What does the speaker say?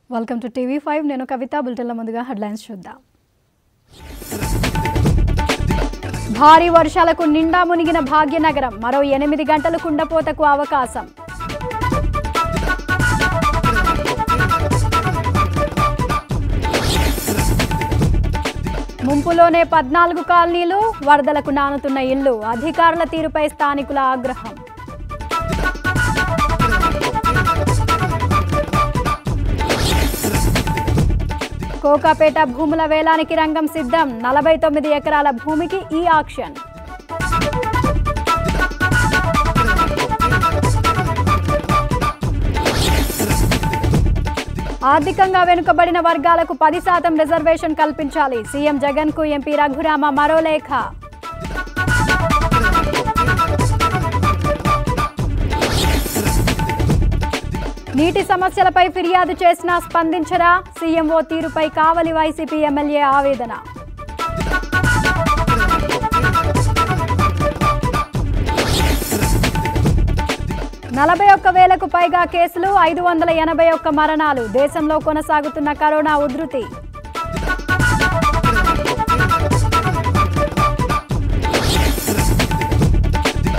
welcome to TV five నేను కవిత బులెటిన్ల ముందుగా headlines చూద్దాం భారీ వర్షాలకు నిండా మునిగిన భాగ్యనగరం మరో ఎనిమిది గంటలు కుండపోతకు అవకాశం ముంపులోనే పద్నాలుగు కాలనీలు వరదలకు నానుతున్న ఇల్లు అధికారుల తీరుపై స్థానికుల ఆగ్రహం కోకాపేట భూముల వేలానికి రంగం సిద్ధం నలభై తొమ్మిది ఎకరాల భూమికి ఈ ఆక్షన్ ఆర్థికంగా వెనుకబడిన వర్గాలకు పది శాతం రిజర్వేషన్ కల్పించాలి సీఎం జగన్ కు ఎంపీ రఘురామ మరో లేఖ నీటి సమస్యలపై ఫిర్యాదు చేసినా స్పందించరా సీఎంఓ తీరుపై కావలి వైసీపీ ఎమ్మెల్యే ఆవేదన నలభై ఒక్క వేలకు పైగా కేసులు ఐదు వందల ఎనభై ఒక్క మరణాలు దేశంలో కొనసాగుతున్న కరోనా ఉధృతి